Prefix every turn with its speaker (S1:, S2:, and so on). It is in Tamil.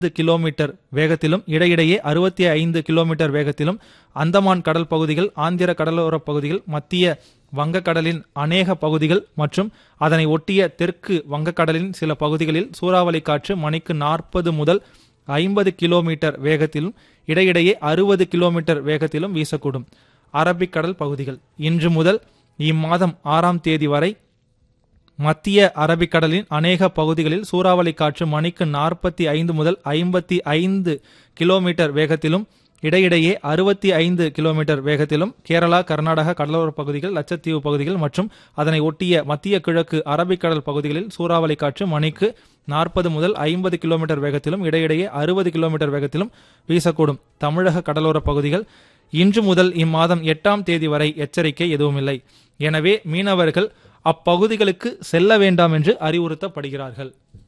S1: கிலோமீட்டர் வேகத்திலும் இடையிடையே அறுபத்தி ஐந்து கிலோமீட்டர் வேகத்திலும் அந்தமான் கடல் பகுதிகள் ஆந்திர கடலோரப் பகுதிகள் மத்திய வங்கக்கடலின் அநேக பகுதிகள் மற்றும் அதனை ஒட்டிய தெற்கு வங்கக்கடலின் சில பகுதிகளில் சூறாவளி காற்று மணிக்கு நாற்பது முதல் ஐம்பது கிலோமீட்டர் வேகத்திலும் இடையிடையே அறுபது கிலோமீட்டர் வேகத்திலும் வீசக்கூடும் அரபிக்கடல் பகுதிகள் இன்று முதல் இம்மாதம் ஆறாம் தேதி வரை மத்திய அரபிக்கடலின் அநேக பகுதிகளில் சூறாவளி காற்று மணிக்கு நாற்பத்தி ஐந்து முதல் ஐம்பத்தி ஐந்து கிலோமீட்டர் வேகத்திலும் இடையிடையே அறுபத்தி ஐந்து கிலோமீட்டர் வேகத்திலும் கேரளா கர்நாடகா கடலோரப் பகுதிகள் லட்சத்தீவு பகுதிகள் மற்றும் அதனை ஒட்டிய மத்திய கிழக்கு அரபிக்கடல் பகுதிகளில் சூறாவளி காற்று மணிக்கு நாற்பது முதல் ஐம்பது கிலோமீட்டர் வேகத்திலும் இடையிடையே அறுபது கிலோமீட்டர் வேகத்திலும் வீசக்கூடும் தமிழக கடலோரப் பகுதிகள் இன்று முதல் இம்மாதம் எட்டாம் தேதி வரை எச்சரிக்கை எதுவுமில்லை எனவே மீனவர்கள் அப்பகுதிகளுக்கு செல்ல வேண்டாம் என்று அறிவுறுத்தப்படுகிறார்கள்